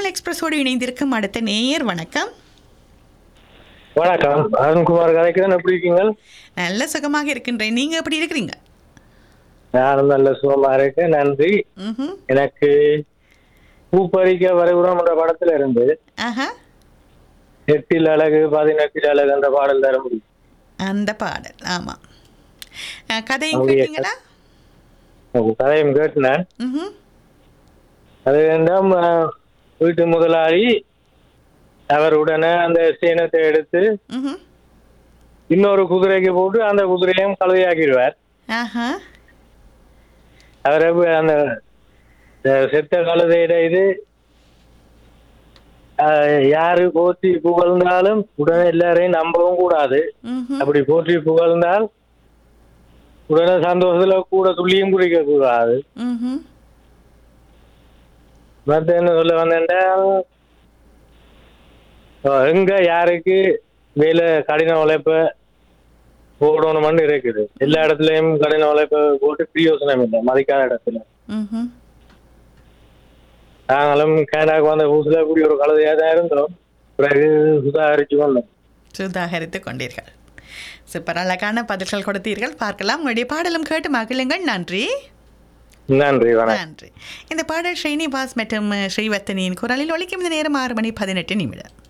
தமிழ் எக்ஸ்பிரஸோடு இணைந்திருக்கும் அடுத்த நேயர் வணக்கம் வணக்கம் அருண்குமார் கதைக்கிறேன் எப்படி இருக்கீங்க நல்ல சுகமாக இருக்கின்றேன் நீங்க எப்படி இருக்கிறீங்க நானும் நல்ல சுகமா இருக்கேன் நன்றி ம்ஹும். எனக்கு பூப்பறிக்க வரைபடம் என்ற படத்துல இருந்து ஆஹா எட்டில் அழகு பதினெட்டில் அழகு அந்த பாடல் தர முடியும் அந்த பாடல் ஆமாம் அஹ், கதையும் அவங்களுடைய கேட்டீங்களா உங்க கதையும் கேட்டினேன் ம்ஹும். அது வேண்டாம் அஹ், வீட்டு முதலாளி அவர் உடனே அந்த சேனத்தை எடுத்து ம்ஹும். இன்னொரு குதிரைக்கு போட்டு அந்த குதிரையும் கழுதையாக்கிடுவார் ஆஹா அவரை போய் அந்த அஹ், செத்த கழுதையிட இது அஹ், யாரு போற்றி புகழ்ந்தாலும் உடனே எல்லாரையும் நம்பவும் கூடாது ம்ஹும். அப்படி போற்றி புகழ்ந்தால் உடனே சந்தோஷத்துல கூட துள்ளியும் குடிக்க கூடாது ம்ஹும். மத்த என்ன சொல்ல வந்தேன்டா அஹ், எங்க யாருக்கு வேலை கடின உழைப்ப போடணும்னு இருக்குது எல்லா இடத்துலயும் கடின உழைப்ப போட்டு பிரயோசனம் இல்லை மதிக்காத இடத்துல ம்ஹும். நாங்களும் கேனாக்கு வந்த புதுசுல கூடிய ஒரு கழுதையா தான் இருந்தோம் பிறகு சுதாகரிச்சு வந்தோம் சுதாகரித்து கொண்டீர்கள் சூப்பர் அழகான பதில்கள் கொடுத்தீர்கள் பார்க்கலாம் உங்களுடைய பாடலும் கேட்டு மகிழுங்கள் நன்றி நன்றி வணக்கம் நன்றி இந்த பாடல் ஸ்ரீனிவாஸ் மற்றும் ஸ்ரீவர்த்தனியின் குரலில் ஒலிக்கும் இந்த நேரம் ஆறு மணி பதினெட்டு நிமிடம்